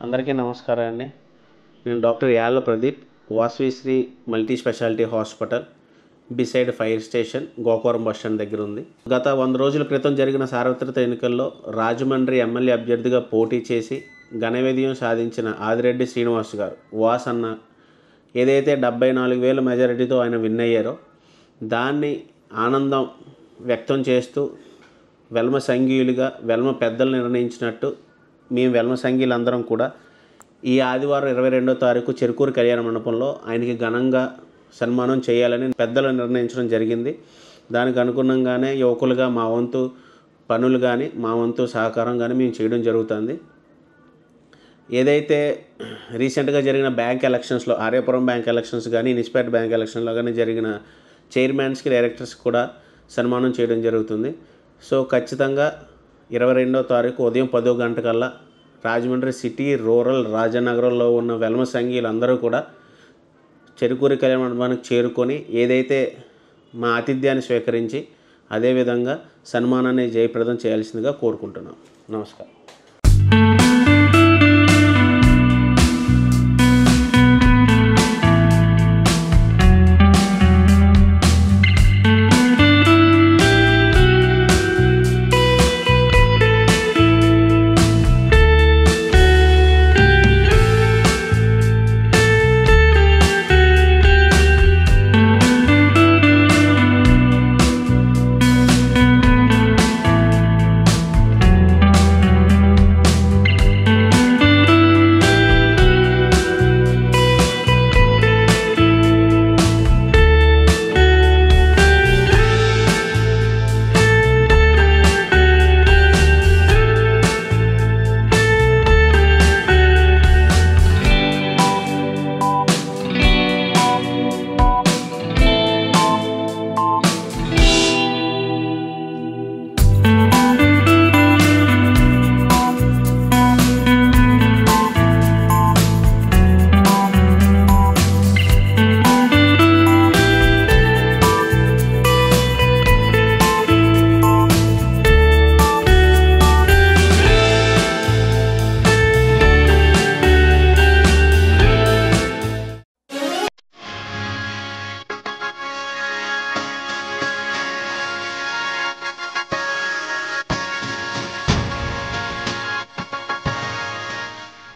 అందరికీ నమస్కారం అండి నేను doctor Yalla Pradeep Vasavisri multi speciality hospital beside fire station Gokavaram bus stand దగ్గర ఉంది గత వంద రోజుల క్రితం జరిగిన సార్వత్రిక ఎన్నికల్లో రాజమండ్రి ఎమ్మెల్యే అభ్యర్థిగా పోటీ చేసి ఘన విజయం సాధించిన ఆదిరెడ్డి శ్రీనివాస్ గారు వాస్ అన్న ఏదైతే డెబ్బై నాలుగు వేల మెజారిటీతో ఆయన విన్ అయ్యారో దాన్ని ఆనందం వ్యక్తం చేస్తూ వెల్మ సంఘీయులుగా వెల్మ పెద్దలు నిర్ణయించినట్టు మేము వెల్మ సంఘీయులందరం కూడా ఈ ఆదివారం ఇరవై రెండో తారీఖు చెరుకూరు కళ్యాణ మండపంలో ఆయనకి ఘనంగా సన్మానం చేయాలని పెద్దలు నిర్ణయించడం జరిగింది దానికి అనుగుణంగానే యువకులుగా మా వంతు పనులు కానీ మా వంతు సహకారం కానీ మేము చేయడం జరుగుతుంది ఏదైతే రీసెంట్గా జరిగిన బ్యాంక్ ఎలక్షన్స్లో ఆర్యపురం బ్యాంక్ ఎలక్షన్స్ కానీ ఇన్స్పైర్డ్ బ్యాంక్ ఎలక్షన్లో కానీ జరిగిన చైర్మన్స్కి డైరెక్టర్స్కి కూడా సన్మానం చేయడం జరుగుతుంది సో ఖచ్చితంగా ఇరవై రెండో తారీఖు ఉదయం పదో గంటకల్లా రాజమండ్రి సిటీ రూరల్ రాజనగరంలో ఉన్న వెల్మ సంఘీయులందరూ కూడా చెరుకూరి కళ్యాణ మండపానికి చేరుకొని ఏదైతే మా ఆతిథ్యాన్ని స్వీకరించి అదేవిధంగా సన్మానాన్ని జయప్రదం చేయాల్సిందిగా కోరుకుంటున్నాం నమస్కారం